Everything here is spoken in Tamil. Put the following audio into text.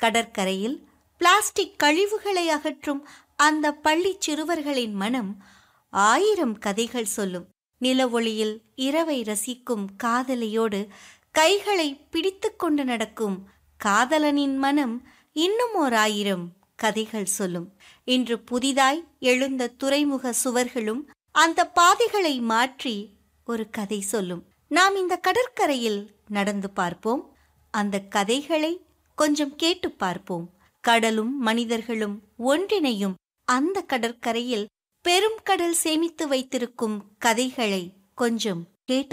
கடற்கரையில் பிளாஸ்டிக் கழிவுகளை அகற்றும் அந்த பள்ளி சிறுவர்களின் மனம் ஆயிரம் கதைகள் சொல்லும் நிலவொளியில் இரவை ரசிக்கும் காதலியோடு கைகளை பிடித்துக்கொண்டு நடக்கும் காதலனின் மனம் இன்னும் ஓர் ஆயிரம் கதைகள் சொல்லும் இன்று புதிதாய் எழுந்த துறைமுக சுவர்களும் அந்த பாதைகளை மாற்றி ஒரு கதை சொல்லும் நாம் இந்த கடற்கரையில் நடந்து பார்ப்போம் அந்த கதைகளை கொஞ்சம் கேட்டு பார்ப்போம் கடலும் மனிதர்களும் ஒன்றிணையும் அந்த கடற்கரையில் பெரும் கடல் சேமித்து வைத்திருக்கும் கதைகளை கொஞ்சம் கேட்டு